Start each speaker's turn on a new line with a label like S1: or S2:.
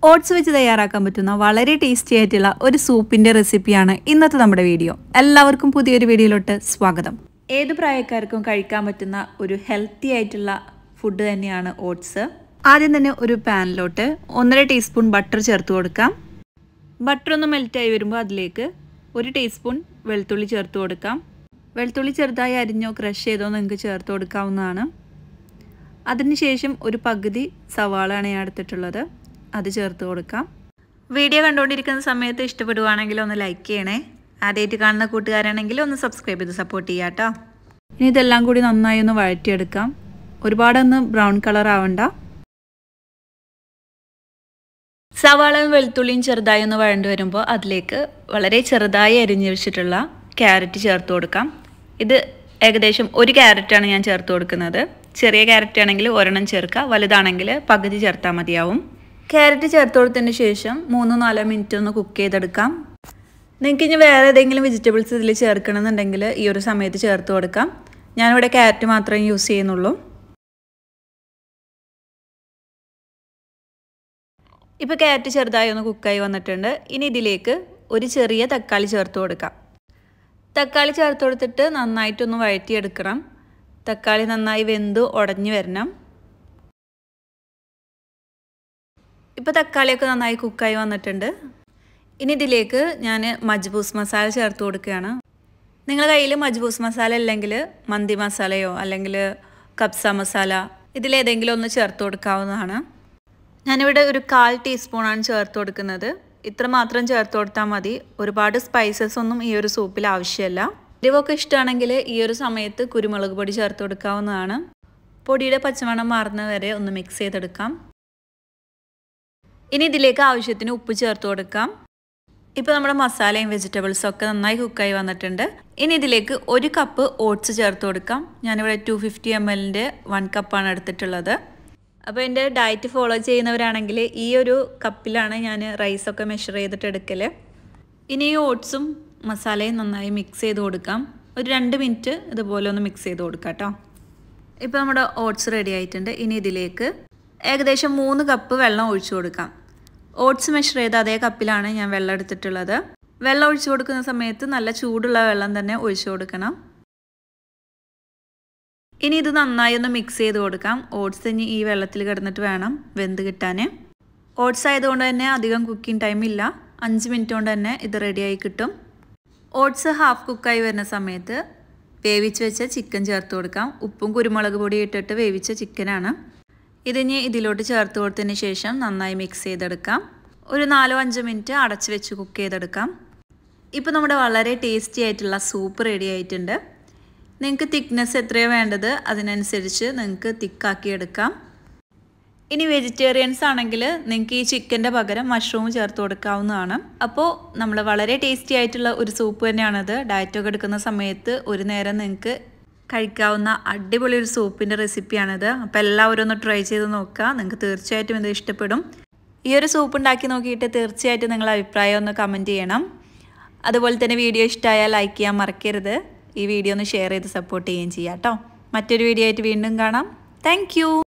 S1: oats വെച്ച് തയ്യാറാക്കാൻ പറ്റുന്ന വളരെ ടേസ്റ്റി ആയിട്ടുള്ള ഒരു സൂപ്പിൻ്റെ റെസിപ്പിയാണ് ഇന്നത്തെ നമ്മുടെ വീഡിയോ എല്ലാവർക്കും പുതിയൊരു വീഡിയോയിലോട്ട് സ്വാഗതം ഏത് പ്രായക്കാർക്കും കഴിക്കാൻ പറ്റുന്ന ഒരു ഹെൽത്തി ആയിട്ടുള്ള ഫുഡ് തന്നെയാണ് ഓട്സ് ആദ്യം തന്നെ ഒരു പാനിലോട്ട് ഒന്നര ടീസ്പൂൺ ബട്ടർ ചേർത്ത് കൊടുക്കാം ബട്ടർ ഒന്ന് മെൽറ്റായി വരുമ്പോൾ അതിലേക്ക് ഒരു ടീസ്പൂൺ വെളുത്തുള്ളി ചേർത്ത് കൊടുക്കാം വെളുത്തുള്ളി ചെറുതായി അരിഞ്ഞോ ക്രഷ് ചെയ്തോ നിങ്ങൾക്ക് ചേർത്ത് കൊടുക്കാവുന്നതാണ് അതിനുശേഷം ഒരു പകുതി സവാളയാണ് ഞാൻ എടുത്തിട്ടുള്ളത് അത് ചേർത്ത് കൊടുക്കാം വീഡിയോ കണ്ടുകൊണ്ടിരിക്കുന്ന സമയത്ത് ഇഷ്ടപ്പെടുവാണെങ്കിൽ ഒന്ന് ലൈക്ക് ചെയ്യണേ ആദ്യമായിട്ട് കാണുന്ന കൂട്ടുകാരാണെങ്കിൽ ഒന്ന് സബ്സ്ക്രൈബ് ചെയ്ത് സപ്പോർട്ട് ചെയ്യാം കേട്ടോ ഇനി ഇതെല്ലാം കൂടി നന്നായി ഒന്ന് വഴറ്റിയെടുക്കാം ഒരുപാടൊന്ന് ബ്രൗൺ കളർ ആവണ്ട സവാളയും വെളുത്തുള്ളിയും ചെറുതായി ഒന്ന് വഴണ്ടു വരുമ്പോൾ അതിലേക്ക് വളരെ ചെറുതായി അരിഞ്ഞു വെച്ചിട്ടുള്ള ക്യാരറ്റ് ചേർത്ത് കൊടുക്കാം ഇത് ഏകദേശം ഒരു ക്യാരറ്റാണ് ഞാൻ ചേർത്ത് കൊടുക്കുന്നത് ചെറിയ ക്യാരറ്റ് ആണെങ്കിൽ ഒരെണ്ണം ചേർക്കുക വലുതാണെങ്കിൽ പകുതി ചേർത്താൽ മതിയാവും ക്യാരറ്റ് ചേർത്ത് കൊടുത്തതിന് ശേഷം മൂന്നോ നാലോ മിനിറ്റ് ഒന്ന് കുക്ക് ചെയ്തെടുക്കാം നിങ്ങൾക്ക് ഇനി വേറെ ഏതെങ്കിലും വെജിറ്റബിൾസ് ഇതിൽ ചേർക്കണമെന്നുണ്ടെങ്കിൽ ഈ ഒരു സമയത്ത് ചേർത്ത് കൊടുക്കാം ഞാനിവിടെ ക്യാരറ്റ് മാത്രമേ യൂസ് ചെയ്യുന്നുള്ളൂ ഇപ്പോൾ ക്യാരറ്റ് ചെറുതായി ഒന്ന് കുക്കായി വന്നിട്ടുണ്ട് ഇനി ഇതിലേക്ക് ഒരു ചെറിയ തക്കാളി ചേർത്ത് കൊടുക്കാം തക്കാളി ചേർത്ത് കൊടുത്തിട്ട് നന്നായിട്ടൊന്ന് വഴറ്റിയെടുക്കണം തക്കാളി നന്നായി വെന്ത് ഉടഞ്ഞു വരണം ഇപ്പോൾ തക്കാളിയൊക്കെ നന്നായി കുക്കായി വന്നിട്ടുണ്ട് ഇനി ഇതിലേക്ക് ഞാൻ മജ്ബൂസ് മസാല ചേർത്ത് കൊടുക്കുകയാണ് നിങ്ങളുടെ കയ്യിൽ മജ്ബൂസ് മസാല അല്ലെങ്കിൽ മന്തി മസാലയോ അല്ലെങ്കിൽ കബ്സ മസാല ഇതിലേതെങ്കിലും ഒന്ന് ചേർത്ത് കൊടുക്കാവുന്നതാണ് ഞാനിവിടെ ഒരു കാൽ ടീസ്പൂണാണ് ചേർത്ത് കൊടുക്കുന്നത് ഇത്ര മാത്രം ചേർത്ത് കൊടുത്താൽ മതി ഒരുപാട് സ്പൈസസ് ഒന്നും ഈ ഒരു സൂപ്പിൽ ആവശ്യമില്ല എരിവൊക്കെ ഇഷ്ടമാണെങ്കിൽ ഈ ഒരു സമയത്ത് കുരുമുളക് പൊടി ചേർത്ത് കൊടുക്കാവുന്നതാണ് പൊടിയുടെ പച്ചമണം മാറുന്ന വരെ ഒന്ന് മിക്സ് ചെയ്തെടുക്കാം ഇനി ഇതിലേക്ക് ആവശ്യത്തിന് ഉപ്പ് ചേർത്ത് കൊടുക്കാം ഇപ്പോൾ നമ്മുടെ മസാലയും വെജിറ്റബിൾസും ഒക്കെ നന്നായി കുക്കായി വന്നിട്ടുണ്ട് ഇനി ഇതിലേക്ക് ഒരു കപ്പ് ഓട്സ് ചേർത്ത് കൊടുക്കാം ഞാനിവിടെ ടു ഫിഫ്റ്റി എം എല്ലിൻ്റെ വൺ കപ്പാണ് എടുത്തിട്ടുള്ളത് അപ്പോൾ എൻ്റെ ഡയറ്റ് ഫോളോ ചെയ്യുന്നവരാണെങ്കിൽ ഈ ഒരു കപ്പിലാണ് ഞാൻ റൈസൊക്കെ മെഷർ ചെയ്തിട്ട് എടുക്കൽ ഇനി ഈ ഓട്സും മസാലയും നന്നായി മിക്സ് ചെയ്ത് കൊടുക്കാം ഒരു രണ്ട് മിനിറ്റ് ഇതുപോലെ ഒന്ന് മിക്സ് ചെയ്ത് കൊടുക്കാം കേട്ടോ ഇപ്പോൾ നമ്മുടെ ഓട്സ് റെഡി ആയിട്ടുണ്ട് ഇനി ഇതിലേക്ക് ഏകദേശം മൂന്ന് കപ്പ് വെള്ളം ഒഴിച്ചു കൊടുക്കാം ഓട്സ് മെഷർ ചെയ്ത അതേ കപ്പിലാണ് ഞാൻ വെള്ളം എടുത്തിട്ടുള്ളത് വെള്ളം ഒഴിച്ചു കൊടുക്കുന്ന സമയത്ത് നല്ല ചൂടുള്ള വെള്ളം തന്നെ ഒഴിച്ചു കൊടുക്കണം ഇനി ഇത് നന്നായി ഒന്ന് മിക്സ് ചെയ്ത് കൊടുക്കാം ഓട്സ് ഇനി ഈ വെള്ളത്തിൽ കിടന്നിട്ട് വേണം വെന്ത് കിട്ടാൻ ഓട്സ് ആയതുകൊണ്ട് തന്നെ അധികം കുക്കിംഗ് ടൈം ഇല്ല അഞ്ച് മിനിറ്റ് കൊണ്ട് തന്നെ ഇത് റെഡിയായി കിട്ടും ഓട്സ് ഹാഫ് കുക്കായി വരുന്ന സമയത്ത് വേവിച്ച് വെച്ച ചിക്കൻ ചേർത്ത് കൊടുക്കാം ഉപ്പും കുരുമുളക് പൊടി ഇട്ടിട്ട് വേവിച്ച ചിക്കനാണ് ഇതിനി ഇതിലോട്ട് ചേർത്ത് കൊടുത്തതിന് ശേഷം നന്നായി മിക്സ് ചെയ്തെടുക്കാം ഒരു നാലോ അഞ്ചോ മിനിറ്റ് അടച്ച് വെച്ച് കുക്ക് ചെയ്തെടുക്കാം ഇപ്പോൾ നമ്മുടെ വളരെ ടേസ്റ്റി ആയിട്ടുള്ള സൂപ്പ് റെഡി ആയിട്ടുണ്ട് നിങ്ങൾക്ക് തിക്നെസ് എത്രയോ വേണ്ടത് അതിനനുസരിച്ച് നിങ്ങൾക്ക് തിക്കാക്കി എടുക്കാം ഇനി വെജിറ്റേറിയൻസ് ആണെങ്കിൽ നിങ്ങൾക്ക് ഈ ചിക്കൻ്റെ പകരം മഷ്റൂം ചേർത്ത് കൊടുക്കാവുന്നതാണ് അപ്പോൾ നമ്മൾ വളരെ ടേസ്റ്റി ആയിട്ടുള്ള ഒരു സൂപ്പ് തന്നെയാണത് ഡയറ്റൊക്കെ എടുക്കുന്ന സമയത്ത് ഒരു നേരം നിങ്ങൾക്ക് കഴിക്കാവുന്ന അടിപൊളി ഒരു സൂപ്പിൻ്റെ റെസിപ്പിയാണിത് അപ്പോൾ എല്ലാവരും ഒന്ന് ട്രൈ ചെയ്ത് നോക്കുക നിങ്ങൾക്ക് തീർച്ചയായിട്ടും ഇത് ഇഷ്ടപ്പെടും ഈ ഒരു സൂപ്പ് ഉണ്ടാക്കി നോക്കിയിട്ട് തീർച്ചയായിട്ടും നിങ്ങളുടെ അഭിപ്രായം ഒന്ന് കമൻറ്റ് ചെയ്യണം അതുപോലെ തന്നെ വീഡിയോ ഇഷ്ടമായാൽ ലൈക്ക് ചെയ്യാൻ മറക്കരുത് ഈ വീഡിയോ ഒന്ന് ഷെയർ ചെയ്ത് സപ്പോർട്ട് ചെയ്യുകയും ചെയ്യാം കേട്ടോ മറ്റൊരു വീഡിയോ ആയിട്ട് വീണ്ടും കാണാം താങ്ക്